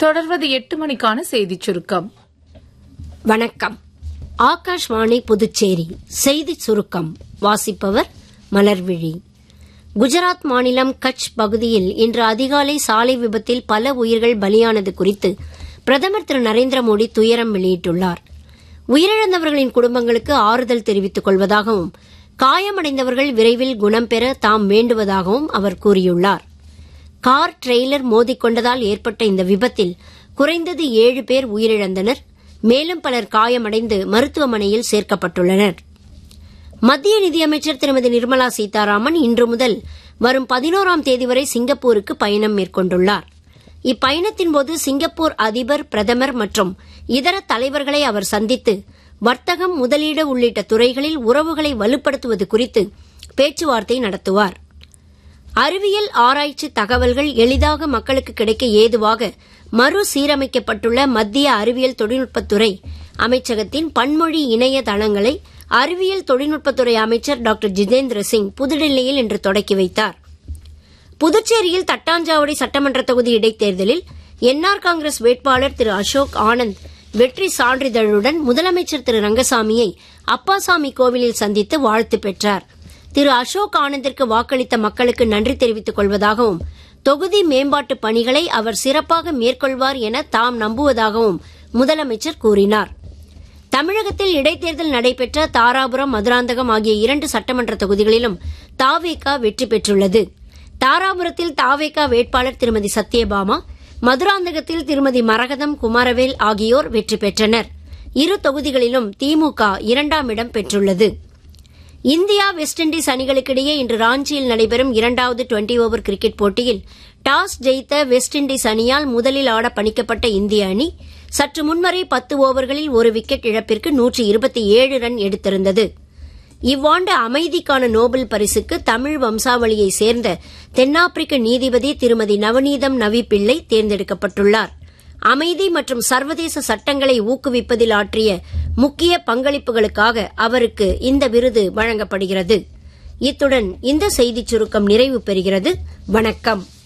தொடர்வது எட்டு மணிக்கான செய்திச் சுருக்கம் வணக்கம் ஆகாஷ்வாணி புதுச்சேரி செய்திச் சுருக்கம் வாசிப்பவர் மலர்விழி குஜராத் மாநிலம் கட்ச் பகுதியில் இன்று அதிகாலை சாலை விபத்தில் பல உயிர்கள் பலியானது குறித்து பிரதமர் திரு நரேந்திர மோடி துயரம் வெளியிட்டுள்ளார் உயிரிழந்தவர்களின் குடும்பங்களுக்கு ஆறுதல் தெரிவித்துக் கொள்வதாகவும் காயமடைந்தவர்கள் விரைவில் குணம் பெற தாம் வேண்டுவதாகவும் அவர் கூறியுள்ளார் கார் ட்ரெய்லர் மோதிக்கொண்டதால் ஏற்பட்ட இந்த விபத்தில் குறைந்தது ஏழு பேர் உயிரிழந்தனர் மேலும் பலர் காயமடைந்து மருத்துவமனையில் சேர்க்கப்பட்டுள்ளனர் மத்திய நிதியமைச்சர் திருமதி நிர்மலா சீதாராமன் இன்று முதல் வரும் பதினோராம் தேதி வரை சிங்கப்பூருக்கு பயணம் மேற்கொண்டுள்ளார் இப்பயணத்தின் போது சிங்கப்பூர் அதிபர் பிரதமர் மற்றும் இதர தலைவர்களை அவர் சந்தித்து வர்த்தகம் முதலீடு உள்ளிட்ட துறைகளில் உறவுகளை வலுப்படுத்துவது குறித்து பேச்சுவார்த்தை நடத்துவார் அறிவியல் ஆராய்ச்சி தகவல்கள் எளிதாக மக்களுக்கு கிடைக்க ஏதுவாக மறுசீரமைக்கப்பட்டுள்ள மத்திய அறிவியல் தொழில்நுட்பத்துறை அமைச்சகத்தின் பன்மொழி இணைய தளங்களை அறிவியல் தொழில்நுட்பத்துறை அமைச்சர் டாக்டர் ஜிதேந்திர சிங் புதுடில்லியில் இன்று தொடக்கி வைத்தார் புதுச்சேரியில் தட்டாஞ்சாவடி சட்டமன்ற தொகுதி இடைத்தேர்தலில் என்ஆர் காங்கிரஸ் வேட்பாளர் திரு அசோக் ஆனந்த் வெற்றி சான்றிதழுடன் முதலமைச்சர் திரு ரங்கசாமியை அப்பாசாமி கோவிலில் சந்தித்து வாழ்த்து பெற்றார் திரு அசோக் ஆனந்திற்கு வாக்களித்த மக்களுக்கு நன்றி தெரிவித்துக் கொள்வதாகவும் தொகுதி மேம்பாட்டு பணிகளை அவர் சிறப்பாக மேற்கொள்வார் என தாம் நம்புவதாகவும் முதலமைச்சர் கூறினார் தமிழகத்தில் இடைத்தேர்தல் நடைபெற்ற தாராபுரம் மதுராந்தகம் ஆகிய இரண்டு சட்டமன்ற தொகுதிகளிலும் தாவேகா வெற்றி பெற்றுள்ளது தாராபுரத்தில் தாவேகா வேட்பாளர் திருமதி சத்யபாமா மதுராந்தகத்தில் திருமதி மரகதம் குமாரவேல் ஆகியோர் வெற்றி பெற்றனர் இரு தொகுதிகளிலும் திமுக இரண்டாம் இடம் பெற்றுள்ளது இந்தியா வெஸ்ட் இண்டீஸ் அணிகளுக்கிடையே இன்று ராஞ்சியில் நடைபெறும் இரண்டாவது டுவெண்டி ஓவர் கிரிக்கெட் போட்டியில் டாஸ் ஜெயித்த வெஸ்ட் இண்டீஸ் அணியால் முதலில் ஆட பணிக்கப்பட்ட இந்திய அணி சற்று முன்வரை பத்து ஓவர்களில் ஒரு விக்கெட் இழப்பிற்கு நூற்றி இருபத்தி ஏழு ரன் எடுத்திருந்தது இவ்வாண்டு அமைதிக்கான நோபல் பரிசுக்கு தமிழ் வம்சாவளியை சேர்ந்த தென்னாப்பிரிக்க நீதிபதி திருமதி நவநீதம் நவி பிள்ளை தேர்ந்தெடுக்கப்பட்டுள்ளார் அமைதி மற்றும் சர்வதேச சட்டங்களை ஊக்குவிப்பதில் ஆற்றிய முக்கிய பங்களிப்புகளுக்காக அவருக்கு இந்த விருது வழங்கப்படுகிறது இத்துடன் இந்த செய்திச் சுருக்கம் நிறைவு பெறுகிறது வணக்கம்